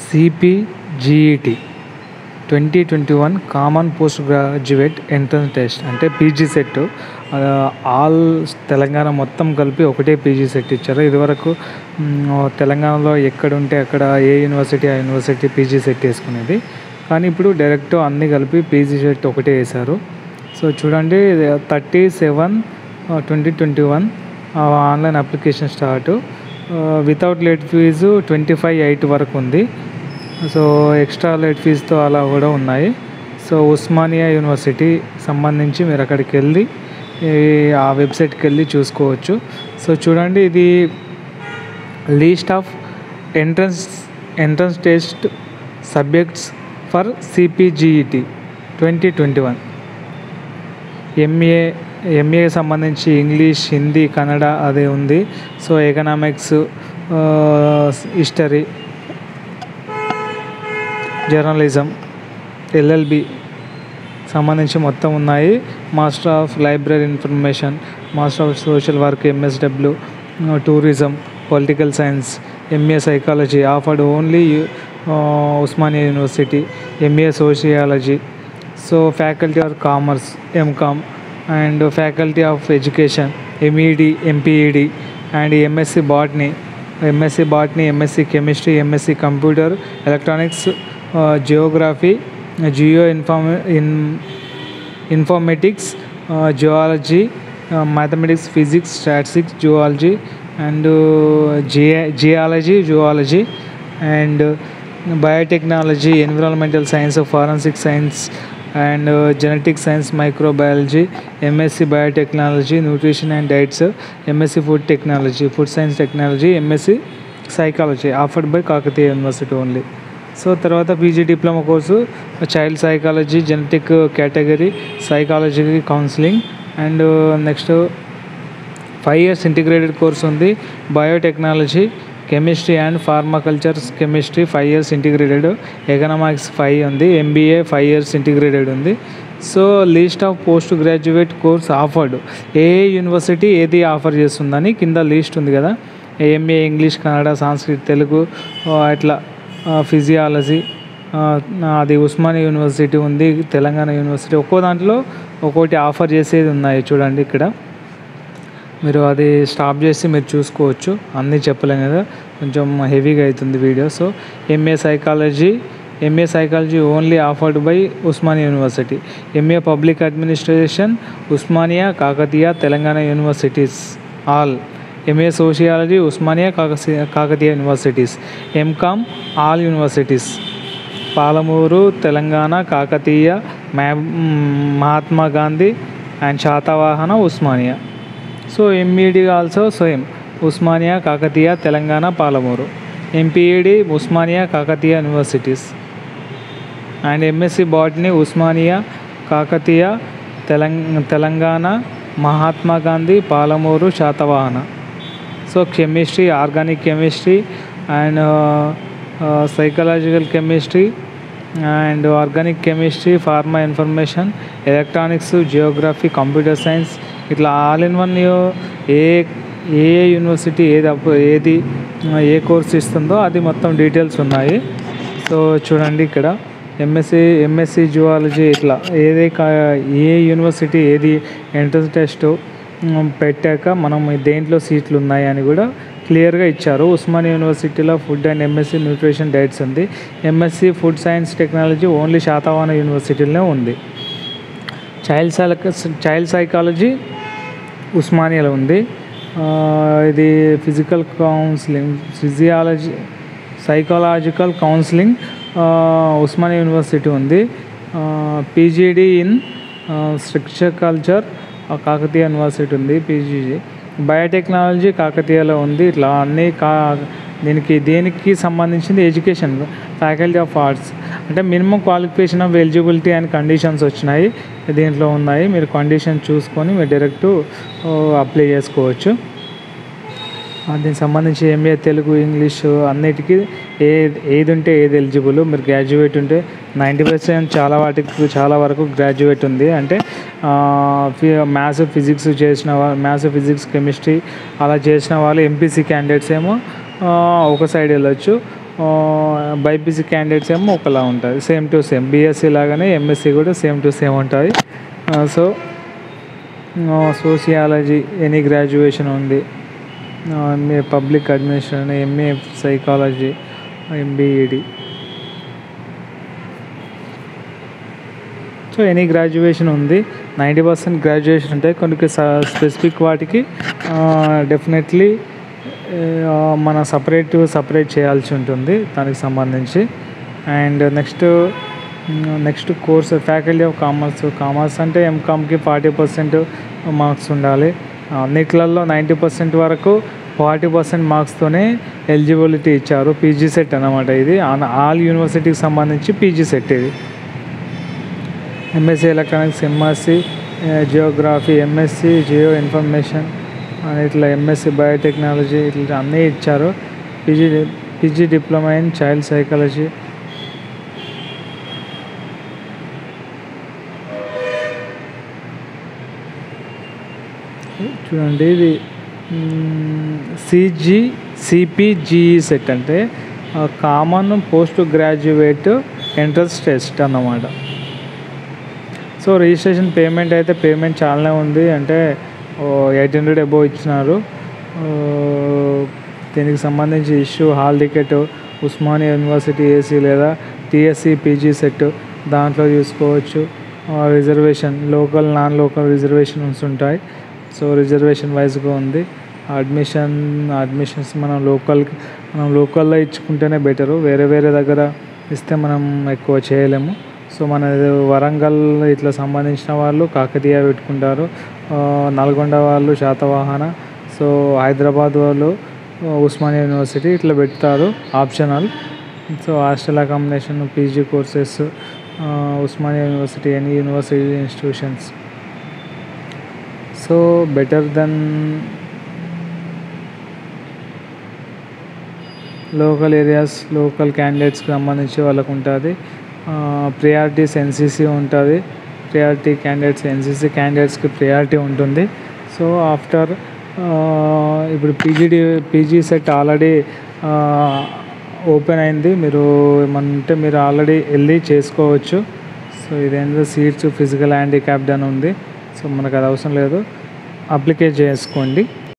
CPGET twenty twenty one common post graduate entrance test అంటే PG CET all Telangana మొత్తం కలిపి ఒకటే పీజీ సెట్ ఇచ్చారు ఇదివరకు మ్, తెలంగాణలో ఎక్కడ ఉంటే అక్కడ ఏ యూనివర్సిటీ ఆ యూనివర్సిటీ పీజీ సెట్ వేసుకునేది కానీ ఇప్పుడు డైరెక్ట్ అన్నీ కలిపి పీజీ సెట్ ఒకటే వేశారు సో చూడండి thirty seven twenty twenty one online application start without late fee twenty five eight వరకు ఉంది సో ఎక్స్ట్రా లేట్ ఫీజుతో అలా కూడా ఉన్నాయి సో ఉస్మానియా యూనివర్సిటీ సంబంధించి మీరు అక్కడికి వెళ్ళి ఈ ఆ వెబ్సైట్కి వెళ్ళి చూసుకోవచ్చు సో చూడండి ఇది list of entrance entrance test subjects for CPGET twenty twenty one MA MA సంబంధించి ఇంగ్లీష్ హిందీ కన్నడ అది ఉంది so economics history journalism LLB సంబంధించి మొత్తం ఉన్నాయి master of library information master of social work MSW tourism political science MA psychology offered only Osmania university MA sociology so faculty of commerce MCom and faculty of education MEd MPEd and MSc botany MSc botany MSc chemistry MSc computer electronics geography geo inform in informatics geology mathematics physics statistics zoology and geo geology zoology and biotechnology environmental science forensic science and genetic science microbiology MSc biotechnology nutrition and diets MSc food technology food science technology MSc psychology offered by Kakatiya university only so తర్వాత PG diploma course child psychology genetic category psychology counselling and next five years integrated course ఉంది biotechnology chemistry and ఫార్మాకల్చర్స్ chemistry five years integrated economics five ఉంది MBA five years integrated ఉంది so list of post graduate course offered ఏ university ఏది offer చేస్తుందని కింద list ఉంది కదా ఎంఏ ఇంగ్లీష్ కన్నడ సాంస్క్రిట్ తెలుగు ఆ, అట్లా ఫిజియాలజీ అది ఉస్మానియా యూనివర్సిటీ ఉంది తెలంగాణ యూనివర్సిటీ ఒక్కో దాంట్లో ఒక్కోటి ఆఫర్ చేసేది ఉన్నాయి చూడండి ఇక్కడ మీరు అది స్టాప్ చేసి మీరు చూసుకోవచ్చు అన్నీ చెప్పలేం కదా కొంచెం హెవీగా అవుతుంది video so MA psychology MA psychology only offered by Osmania university MA public administration Osmania Kakatiya Telangana universities all MA sociology Osmania Kakatiya Kakatiya universities MCom all universities Palamuru Telangana Kakatiya మ్యా Mahatma Gandhi and Satavahana Osmania so MEd also same Osmania Kakatiya Telangana Palamuru MPEd Osmania Kakatiya universities and MSc botany Osmania Kakatiya తెలంగ Telangana Mahatma Gandhi Palamuru Satavahana so chemistry organic chemistry and psychological chemistry and organic chemistry pharma information electronics geography computer science ఇట్లా all in one ఏ ఏ university ఏది అప్పు- ఏది ఏ course ఇస్తుందో అది మొత్తం డీటెయిల్స్ ఉన్నాయి సో చూడండి ఇక్కడ ఎంఎస్సి ఎంఎస్సి జువాలజీ ఇట్లా ఏదే కా ఏ యూనివర్సిటీ ఏది ఎంట్రన్స్ టెస్ట్ పెట్టాక మనం దేంట్లో సీట్లు ఉన్నాయి అని కూడా క్లియర్గా ఇచ్చారు ఉస్మానియా యూనివర్సిటీలో food and MSc nutrition diets ఉంది MSc food science technology only Satavahana యూనివర్సిటీలోనే ఉంది చైల్డ్ సైక చైల్డ్ సైకాలజీ ఉస్మానియాలో ఉంది ఆ, ఇది physical counselling physiology psychological counselling ఆ, ఉస్మానియా యూనివర్సిటీ ఉంది PGD in structure culture Kakatiya university ఉంది పీజీజీ బయోటెక్నాలజీ కాకతీయలో ఉంది ఇట్లా అన్ని కా దీనికి దేనికి సంబంధించింది ఎడ్యుకేషన్ ఫ్యాకల్టీ ఆఫ్ ఆర్ట్స్ అంటే minimum qualification of eligibility and conditions వచ్చినాయి దీంట్లో ఉన్నాయి మీరు కండిషన్ చూసుకొని మీరు డైరెక్ట్ అప్లై చేసుకోవచ్చు ఆ, దీనికి సంబంధించి ఎంఏ తెలుగు ఇంగ్లీష్ అన్నిటికీ ఏ ఏది ఉంటే ఏది ఎలిజిబుల్ మీరు గ్రాడ్యుయేట్ ఉంటే నైంటీ పర్సెంట్ చాలా వాటికి చాలా వరకు గ్రాడ్యుయేట్ ఉంది అంటే మ్యాథ్స్ ఫిజిక్స్ చేసిన వాళ్ళు మ్యాథ్స్ ఫిజిక్స్ కెమిస్ట్రీ అలా చేసిన వాళ్ళు ఎంపీసీ క్యాండిడేట్స్ ఏమో ఆ, ఒక సైడ్ వెళ్ళొచ్చు బైపీసీ క్యాండిడేట్స్ ఏమో ఒకలా ఉంటుంది సేమ్ టు సేమ్ బీఎస్సీ లాగానే ఎంఎస్సీ కూడా సేమ్ టు సేమ్ ఉంటుంది సో సోషియాలజీ ఎనీ గ్రాడ్యుయేషన్ ఉంది MA public administration MA psychology MBEd so any graduation ఉంది నైంటీ పర్సెంట్ గ్రాడ్యుయేషన్ ఉంటాయి కొన్ని స్పెసిఫిక్ వాటికి డెఫినెట్లీ మన సపరేట్ సపరేట్ చేయాల్సి ఉంటుంది దానికి సంబంధించి and next next course faculty of commerce commerce అంటే ఎంకామ్కి ఫార్టీ పర్సెంట్ మార్క్స్ ఉండాలి అన్నిట్లలో నైంటీ పర్సెంట్ వరకు ఫార్టీ పర్సెంట్ మార్క్స్తోనే ఎలిజిబిలిటీ ఇచ్చారు పీజీ సెట్ అనమాట ఇది ఆల్ యూనివర్సిటీకి సంబంధించి పీజీ సెట్ ఇది MSc electronics MSc geography MSc geo information ఇట్లా ఎంఎస్సి బయోటెక్నాలజీ ఇట్లా అన్నీ ఇచ్చారు PG PG diploma in child psychology చూడండి ఇది సిజీ సిపిజిఈ సెట్ అంటే common post graduate entrance test అన్నమాట సో రిజిస్ట్రేషన్ పేమెంట్ అయితే పేమెంట్ చాలానే ఉంది అంటే ఎయిట్ హండ్రెడ్ అబోవ్ ఇచ్చినారు దీనికి సంబంధించి issue hall ticket Osmania university AC లేదా టిఎస్సి పీజీ సెట్ దాంట్లో చూసుకోవచ్చు reservation local non local reservations ఉంటాయి సో రిజర్వేషన్ వైజ్గా ఉంది అడ్మిషన్ అడ్మిషన్స్ మనం లోకల్కి మనం లోకల్లో ఇచ్చుకుంటేనే బెటరు వేరే వేరే దగ్గర ఇస్తే మనం ఎక్కువ చేయలేము సో మన వరంగల్ ఇట్లా సంబంధించిన వాళ్ళు కాకతీయ పెట్టుకుంటారు నల్గొండ వాళ్ళు శాతవాహన సో హైదరాబాద్ వాళ్ళు ఉస్మానియా యూనివర్సిటీ ఇట్లా పెడతారు optional so hostel accommodation PG courses Osmania university any university institutions so better than local areas local క్యాండిడేట్స్కి సంబంధించి వాళ్ళకు ఉంటుంది ప్రియారిటీస్ ఎన్సీసీ ఉంటుంది ప్రియారిటీ క్యాండిడేట్స్ ఎన్సీసీ క్యాండిడేట్స్కి ప్రియారిటీ ఉంటుంది సో ఆఫ్టర్ ఇప్పుడు PGD PG CET already open అయింది మీరు ఏమంటే మీరు ఆల్రెడీ వెళ్ళి చేసుకోవచ్చు సో ఇదేంటో సీట్స్ ఫిజికల్ హ్యాండిక్యాప్డ్ అని ఉంది సో మనకు అది అవసరం లేదు అప్లికేట్ చేసుకోండి